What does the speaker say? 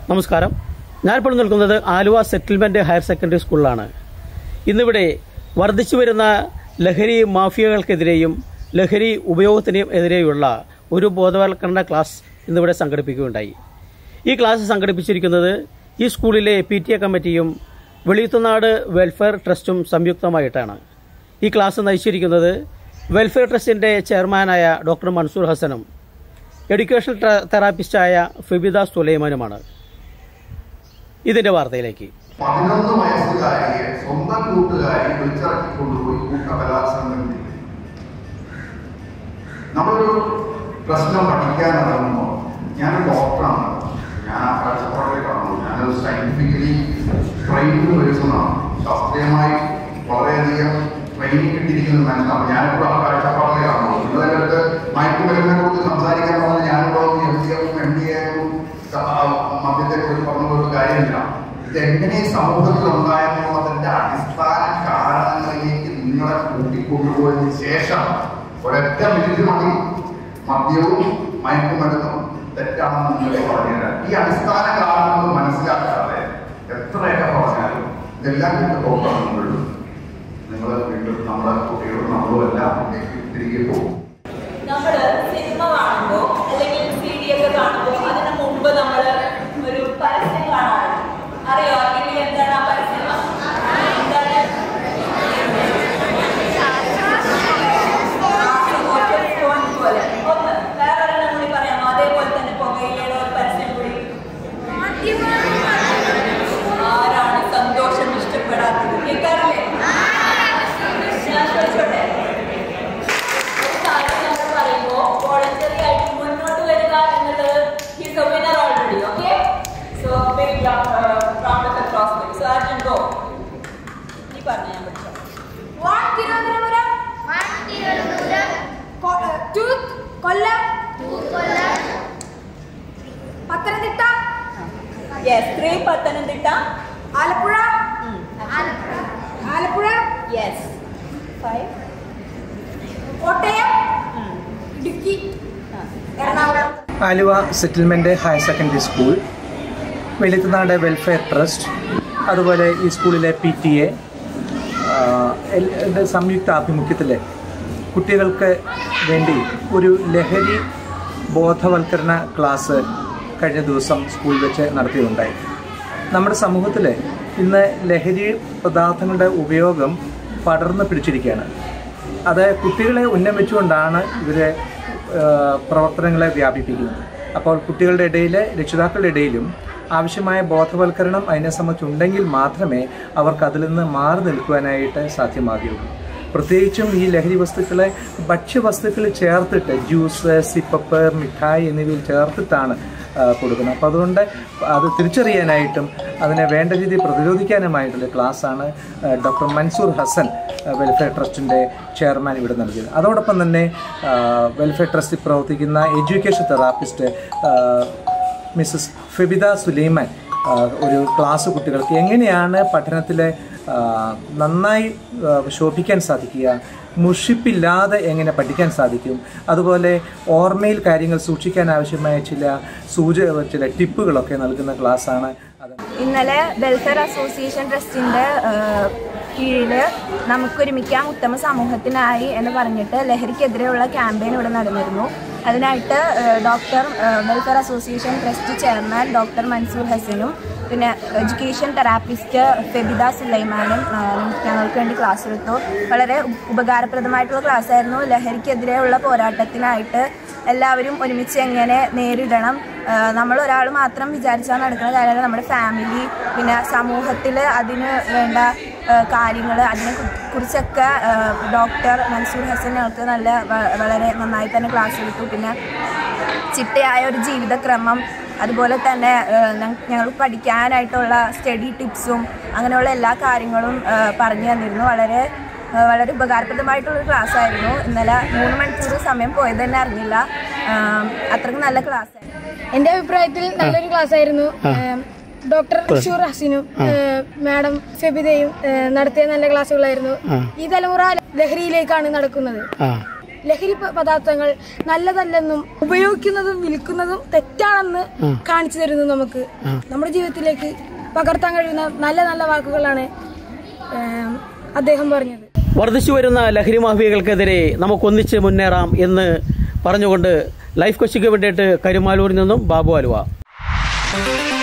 നമസ്കാരം ഞാനിപ്പോൾ നിൽക്കുന്നത് ആലുവ സെറ്റിൽമെന്റ് ഹയർ സെക്കൻഡറി സ്കൂളിലാണ് ഇന്നിവിടെ വർദ്ധിച്ചു വരുന്ന ലഹരി മാഫിയകൾക്കെതിരെയും ലഹരി ഉപയോഗത്തിനും എതിരെയുള്ള ഒരു ബോധവൽക്കരണ ക്ലാസ് ഇന്നിവിടെ സംഘടിപ്പിക്കുകയുണ്ടായി ഈ ക്ലാസ് സംഘടിപ്പിച്ചിരിക്കുന്നത് ഈ സ്കൂളിലെ പി ടി എ കമ്മിറ്റിയും വെളിയത്തുനാട് വെൽഫെയർ ട്രസ്റ്റും സംയുക്തമായിട്ടാണ് ഈ ക്ലാസ് നയിച്ചിരിക്കുന്നത് വെൽഫെയർ ട്രസ്റ്റിന്റെ ചെയർമാനായ ഡോക്ടർ മൻസൂർ ഹസനും എഡ്യൂക്കേഷണൽ ടെ- തെറാപ്പിസ്റ്റായ ഫിബിദ സുലൈമാനുമാണ് ഇതിന്റെ വാർത്തയിലേക്ക് പതിനൊന്ന് വയസ്സുകാരിയെ സ്വന്തം കൂട്ടുകാരി വിളിച്ചിറക്കി കൊണ്ടുപോയി കൂട്ട ബലാത്സംഗം ചെയ്തു നമ്മളൊരു പ്രശ്നം പഠിക്കാൻ ഇറങ്ങുമ്പോൾ ഞാനൊരു ഡോക്ടറാണ് ഞാൻ ആ കാഴ്ചപ്പാടിൽ കാണുന്നു ഞാനൊരു സയന്റിഫിക്കലി ട്രെയിൻഡ് പേഴ്സണാണ് ശാസ്ത്രീയമായി വളരെയധികം ട്രെയിനിങ് കിട്ടിയിരിക്കുന്ന മനുഷ്യനാണ് ഞാനിപ്പോൾ ആ കാഴ്ചപ്പാടിൽ കാണുന്നു നിങ്ങളുടെ അടുത്ത് മയക്കുമരുന്നിനെ കുറിച്ച് സംസാരിക്കാൻ പറഞ്ഞാൽ ഞാനിവിടെ എം സി എഫും എം ഡി എയും മദ്യത്തെ കുറിച്ച് പറഞ്ഞ ഒരു കാര്യമില്ല ഇതെങ്ങനെ ഈ സമൂഹത്തിൽ ഉണ്ടായെന്നുള്ളതിന്റെ അടിസ്ഥാന കാരണങ്ങളിലേക്ക് നിങ്ങളെ കൂട്ടിക്കൊണ്ടുപോയതിന് ശേഷം ഒരൊറ്റ മിനിറ്റ് മതി മദ്യവും മയക്കുമരുന്നും തെറ്റാണെന്ന് നിങ്ങളെ പറഞ്ഞുതരാം ഈ അടിസ്ഥാന കാരണങ്ങൾ മനസ്സിലാക്കാതെ എത്രയൊക്കെ പറഞ്ഞാലും ഇതെല്ലാം കിട്ടും തോന്നുന്നുള്ളൂ നിങ്ങൾ വീണ്ടും നമ്മളെ കുട്ടികളും നമ്മളും എല്ലാം ഇതിലേക്ക് തിരികെ പോകും നമ്മള് സിനിമ കാണുമ്പോ അല്ലെങ്കിൽ സി ഡി ഒക്കെ കാണുമ്പോ അതിന് മുമ്പ് നമ്മള് ഒരു പരസ്യം കാണാറുണ്ട് അറിയോ അല്ലെങ്കിൽ എന്താണ് ആ പരസ്യം എന്താണ് ആട്ടുമോറ്റം ഫോൺ പോലെ. ഒന്ന് വേറൊരെണ്ണം കൂടി പറയാമോ അതേപോലെ തന്നെ പുകയിലയുടെ ഒരു പരസ്യം കൂടി ആരാണ് സന്തോഷം ഇഷ്ടപ്പെടാത്തത് കേൾക്കാറില്ലേ ഞാൻ ചോദിച്ചോട്ടെ ഒരു കാര്യം നമ്മൾ പറയുമ്പോൾ വോളണ്ടറി ആയിട്ട് മുന്നോട്ട് വരിക എന്നുള്ളത് he's a winner already okay so big round of applause so Arjun go നീ പറഞ്ഞു ഞാൻ പഠിച്ചോ വൺ തിരുവനന്തപുരം കൊ- ഏ, ടൂത്ത് Kollam Pathanamthitta yes three Pathanamthitta Alappuzha Alappuzha yes five Kottayam Idukki Ernakulam Aluva settlement higher secondary school Velithanadu welfare trust അതുപോലെ ഈ സ്കൂളിലെ പി ടി എ സംയുക്ത ആഭിമുഖ്യത്തിൽ കുട്ടികൾക്ക് വേണ്ടി ഒരു ലഹരി ബോധവൽക്കരണ ക്ലാസ് കഴിഞ്ഞ ദിവസം സ്കൂളിൽ വെച്ച് നടത്തിയിട്ടുണ്ടായി നമ്മുടെ സമൂഹത്തിൽ ഇന്ന് ലഹരി പദാർത്ഥങ്ങളുടെ ഉപയോഗം പടർന്നു പിടിച്ചിരിക്കുകയാണ് അത് കുട്ടികളെ ഉന്നമിച്ചുകൊണ്ടാണ് ഇവരെ ഏഹ്, പ്രവർത്തനങ്ങളെ വ്യാപിപ്പിക്കുന്നത് അപ്പോൾ കുട്ടികളുടെ ഇടയിൽ രക്ഷിതാക്കളുടെ ഇടയിലും ആവശ്യമായ ബോധവൽക്കരണം അതിനെ സംബന്ധിച്ചുണ്ടെങ്കിൽ മാത്രമേ അവർക്ക് അതിൽ നിന്ന് മാറി നിൽക്കുവാനായിട്ട് സാധ്യമാകുകയുള്ളൂ പ്രത്യേകിച്ചും ഈ ലഹരി വസ്തുക്കളെ ഭക്ഷ്യവസ്തുക്കൾ ചേർത്തിട്ട് ജ്യൂസ് സിപ്പപ്പ് മിഠായി എന്നിവയിൽ ചേർത്തിട്ടാണ് ആ, കൊടുക്കുന്നത് അപ്പോൾ അതുകൊണ്ട് അത് തിരിച്ചറിയാനായിട്ടും അതിനെ വേണ്ട രീതിയിൽ പ്രതിരോധിക്കാനുമായിട്ടുള്ള ക്ലാസ്സാണ് ആ, ഡോക്ടർ മൻസൂർ ഹസൻ ആ, വെൽഫെയർ ട്രസ്റ്റിൻ്റെ ചെയർമാൻ ഇവിടെ നൽകിയത് അതോടൊപ്പം തന്നെ ആ, വെൽഫെയർ ട്രസ്റ്റിൽ പ്രവർത്തിക്കുന്ന എഡ്യൂക്കേഷൻ തെറാപ്പിസ്റ്റ് ആ, മിസ്സസ് ഫെബിദ സുലൈമാൻ ആ, ഒരു ക്ലാസ് കുട്ടികൾക്ക് എങ്ങനെയാണ് പഠനത്തിലെ ആ, നന്നായി ആ, ശോഭിക്കാൻ സാധിക്കുക മുഷിപ്പില്ലാതെ എങ്ങനെ പഠിക്കാൻ സാധിക്കും അതുപോലെ ഓർമ്മയിൽ കാര്യങ്ങൾ സൂക്ഷിക്കാൻ ആവശ്യമായ ചില സൂച ചില ടിപ്പുകളൊക്കെ നൽകുന്ന ക്ലാസ്സാണ് അത് ഇന്നലെ വെൽഫെയർ അസോസിയേഷൻ ട്രസ്റ്റിൻ്റെ കീഴിൽ നമുക്കൊരുമിക്കാം ഉത്തമ സമൂഹത്തിനായി എന്ന് പറഞ്ഞിട്ട് ലഹരിക്കെതിരെയുള്ള ക്യാമ്പയിൻ ഇവിടെ നടന്നിരുന്നു അതിനായിട്ട് ഏഹ്, ഡോക്ടർ ഏഹ്, welfare association trust chairman doctor Mansoor ഹസനും പിന്നെ എഡ്യൂക്കേഷൻ തെറാപ്പിസ്റ്റ് ഫെബിദ സുലൈമാനും ഏഹ്, ഞങ്ങൾക്ക് വേണ്ടി ക്ലാസ് എടുത്തു വളരെ ഉ- ഉപകാരപ്രദമായിട്ടുള്ള ക്ലാസ് ആയിരുന്നു ലഹരിക്കെതിരെയുള്ള പോരാട്ടത്തിനായിട്ട് എല്ലാവരും ഒരുമിച്ച് എങ്ങനെ നേരിടണം ഏഹ്, നമ്മൾ ഒരാൾ മാത്രം വിചാരിച്ചാൽ നടക്കുന്ന കാര്യമല്ല നമ്മുടെ ഫാമിലി പിന്നെ സമൂഹത്തിൽ അതിന് വേണ്ട കാര്യങ്ങൾ അതിനെ കു- കുറിച്ചൊക്കെ ഏഹ്, ഡോക്ടർ മൻസൂർ ഹസൻ ഞങ്ങൾക്ക് നല്ല വ- വളരെ നന്നായി തന്നെ ക്ലാസ് എടുത്തു പിന്നെ ചിട്ടയായ ഒരു ജീവിതക്രമം അതുപോലെ തന്നെ ഏഹ്, ഞ- ഞങ്ങൾക്ക് പഠിക്കാനായിട്ടുള്ള സ്റ്റഡി ടിപ്സും അങ്ങനെയുള്ള എല്ലാ കാര്യങ്ങളും ഏഹ്, പറഞ്ഞു തന്നിരുന്നു വളരെ ഏഹ്, വളരെ ഉപകാരപ്രദമായിട്ടുള്ളൊരു ക്ലാസ് ആയിരുന്നു ഇന്നലെ മൂന്ന് മണിക്കൂർ സമയം പോയത് തന്നെ അറിഞ്ഞില്ല ഏഹ്, അത്രയ്ക്ക് നല്ല ക്ലാസ് ആയിരുന്നു എന്റെ അഭിപ്രായത്തിൽ നല്ലൊരു ക്ലാസ് ആയിരുന്നു ഏം, ഡോക്ടർ ഷൂർ ഹസീനും ഏം, മാഡം ഫെബിതയും ഏം, നടത്തിയ നല്ല ക്ലാസ്സുകളായിരുന്നു ഈ തലമുറ ലഹരിയിലേക്കാണ് നടക്കുന്നത് ലഹരി പ- പദാർത്ഥങ്ങൾ നല്ലതല്ലെന്നും ഉപയോഗിക്കുന്നതും വിൽക്കുന്നതും തെറ്റാണെന്ന് കാണിച്ചു തരുന്നു നമുക്ക് നമ്മുടെ ജീവിതത്തിലേക്ക് പകർത്താൻ കഴിയുന്ന നല്ല നല്ല വാക്കുകളാണ് ഏം, അദ്ദേഹം പറഞ്ഞത് വർദ്ധിച്ചു വരുന്ന ലഹരി മാഫിയകൾക്കെതിരെ നമുക്കൊന്നിച്ച് മുന്നേറാം എന്ന് പറഞ്ഞുകൊണ്ട് ലൈഫ് കൊച്ചിക്ക് വേണ്ടിയിട്ട് കരുമാലൂരിൽ നിന്നും ബാബു ആലുവ